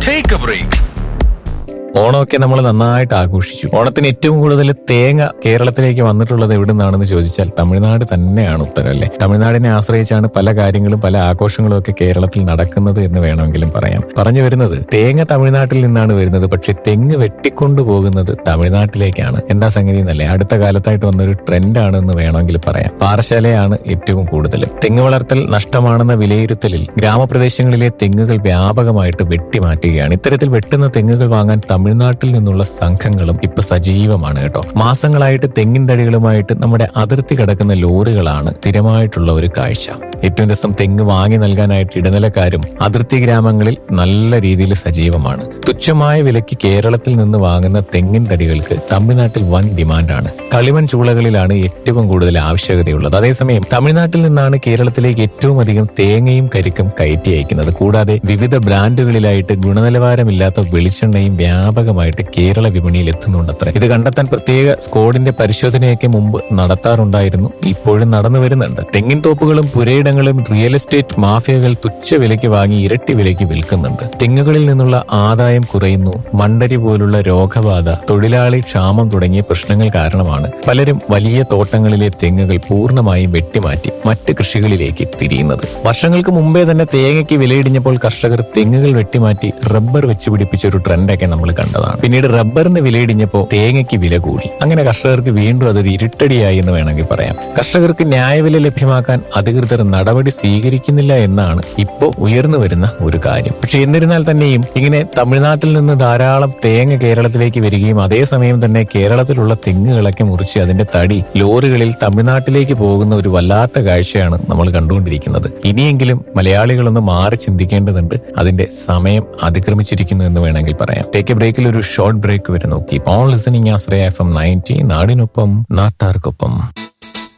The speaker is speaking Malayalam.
Take a break. ഓണമൊക്കെ നമ്മൾ നന്നായിട്ട് ആഘോഷിച്ചു ഓണത്തിന് ഏറ്റവും കൂടുതൽ തേങ്ങ കേരളത്തിലേക്ക് വന്നിട്ടുള്ളത് എവിടെ നിന്നാണെന്ന് ചോദിച്ചാൽ തമിഴ്നാട് തന്നെയാണ് ഉത്തരം അല്ലേ തമിഴ്നാടിനെ ആശ്രയിച്ചാണ് പല കാര്യങ്ങളും പല ആഘോഷങ്ങളും ഒക്കെ കേരളത്തിൽ നടക്കുന്നത് എന്ന് വേണമെങ്കിലും പറയാം പറഞ്ഞു വരുന്നത് തേങ്ങ തമിഴ്നാട്ടിൽ നിന്നാണ് വരുന്നത് പക്ഷെ തെങ്ങ് വെട്ടിക്കൊണ്ടു പോകുന്നത് തമിഴ്നാട്ടിലേക്കാണ് എന്താ സംഗതി എന്നല്ലേ അടുത്ത കാലത്തായിട്ട് വന്നൊരു ട്രെൻഡാണെന്ന് വേണമെങ്കിൽ പറയാം പാറശാലയാണ് ഏറ്റവും കൂടുതൽ തെങ്ങ് വളർത്തൽ നഷ്ടമാണെന്ന വിലയിരുത്തലിൽ ഗ്രാമപ്രദേശങ്ങളിലെ തെങ്ങുകൾ വ്യാപകമായിട്ട് വെട്ടിമാറ്റുകയാണ് ഇത്തരത്തിൽ വെട്ടുന്ന തെങ്ങുകൾ വാങ്ങാൻ തമിഴ്നാട്ടിൽ നിന്നുള്ള സംഘങ്ങളും ഇപ്പൊ സജീവമാണ് കേട്ടോ മാസങ്ങളായിട്ട് തെങ്ങിൻ തടികളുമായിട്ട് നമ്മുടെ അതിർത്തി കിടക്കുന്ന ലോറികളാണ് സ്ഥിരമായിട്ടുള്ള ഒരു കാഴ്ച ഏറ്റവും രസം തെങ്ങ് വാങ്ങി നൽകാനായിട്ട് ഇടനിലക്കാരും അതിർത്തി ഗ്രാമങ്ങളിൽ നല്ല രീതിയിൽ സജീവമാണ് തുച്ഛമായ വിലയ്ക്ക് കേരളത്തിൽ നിന്ന് വാങ്ങുന്ന തെങ്ങിൻ തടികൾക്ക് തമിഴ്നാട്ടിൽ വൻ ഡിമാൻഡാണ് കളിമൺ ചൂളകളിലാണ് ഏറ്റവും കൂടുതൽ ആവശ്യകതയുള്ളത് അതേസമയം തമിഴ്നാട്ടിൽ നിന്നാണ് കേരളത്തിലേക്ക് ഏറ്റവും അധികം തേങ്ങയും കരിക്കും കയറ്റി അയക്കുന്നത് കൂടാതെ വിവിധ ബ്രാൻഡുകളിലായിട്ട് ഗുണനിലവാരമില്ലാത്ത വെളിച്ചെണ്ണയും വ്യാപകമായിട്ട് കേരള വിപണിയിൽ എത്തുന്നുണ്ടത്രേ ഇത് കണ്ടെത്താൻ പ്രത്യേക സ്ക്വാഡിന്റെ പരിശോധനയൊക്കെ മുമ്പ് നടത്താറുണ്ടായിരുന്നു ഇപ്പോഴും നടന്നു വരുന്നുണ്ട് തെങ്ങിൻ തോപ്പുകളും പുരയിടങ്ങളും റിയൽ എസ്റ്റേറ്റ് മാഫിയകൾ തുച്ഛ വിലയ്ക്ക് വാങ്ങി ഇരട്ടി വിലയ്ക്ക് വിൽക്കുന്നുണ്ട് തെങ്ങുകളിൽ നിന്നുള്ള ആദായം കുറയുന്നു മണ്ടരി പോലുള്ള രോഗബാധ തൊഴിലാളി ക്ഷാമം തുടങ്ങിയ പ്രശ്നങ്ങൾ കാരണമാണ് പലരും വലിയ തോട്ടങ്ങളിലെ തെങ്ങുകൾ പൂർണ്ണമായും വെട്ടിമാറ്റി മറ്റ് കൃഷികളിലേക്ക് തിരിയുന്നത് വർഷങ്ങൾക്ക് മുമ്പേ തന്നെ തേങ്ങയ്ക്ക് വിലയിടിഞ്ഞപ്പോൾ കർഷകർ തെങ്ങുകൾ വെട്ടിമാറ്റി റബ്ബർ വെച്ച് പിടിപ്പിച്ച ഒരു ട്രെൻഡൊക്കെ നമ്മൾ കണ്ടതാണ് പിന്നീട് റബ്ബറിന് വിലയിടിഞ്ഞപ്പോൾ തേങ്ങയ്ക്ക് വില കൂടി അങ്ങനെ കർഷകർക്ക് വീണ്ടും അതൊരു ഇരുട്ടടിയായി എന്ന് വേണമെങ്കിൽ പറയാം കർഷകർക്ക് ന്യായവില ലഭ്യമാക്കാൻ അധികൃതർ നടപടി സ്വീകരിക്കുന്നില്ല എന്നാണ് ഇപ്പോൾ ഉയർന്നു വരുന്ന ഒരു കാര്യം പക്ഷെ എന്നിരുന്നാൽ തന്നെയും ഇങ്ങനെ തമിഴ്നാട്ടിൽ നിന്ന് ധാരാളം തേങ്ങ കേരളത്തിലേക്ക് വരികയും അതേസമയം തന്നെ കേരളത്തിലുള്ള തെങ്ങുകളൊക്കെ മുറിച്ച് അതിന്റെ തടി ലോറികളിൽ തമിഴ്നാട്ടിലേക്ക് പോകുന്ന ഒരു വല്ലാത്ത കാഴ്ചയാണ് നമ്മൾ കണ്ടുകൊണ്ടിരിക്കുന്നത് ഇനിയെങ്കിലും മലയാളികളൊന്ന് മാറി ചിന്തിക്കേണ്ടതുണ്ട് അതിന്റെ സമയം അതിക്രമിച്ചിരിക്കുന്നു എന്ന് വേണമെങ്കിൽ പറയാം ടേക്ക് എ ബ്രേക്കിൽ ഒരു ഷോർട്ട് ബ്രേക്ക് വരുന്നു keep on listening Ashraya F M ninety നാടിനൊപ്പം നാട്ടാർക്കൊപ്പം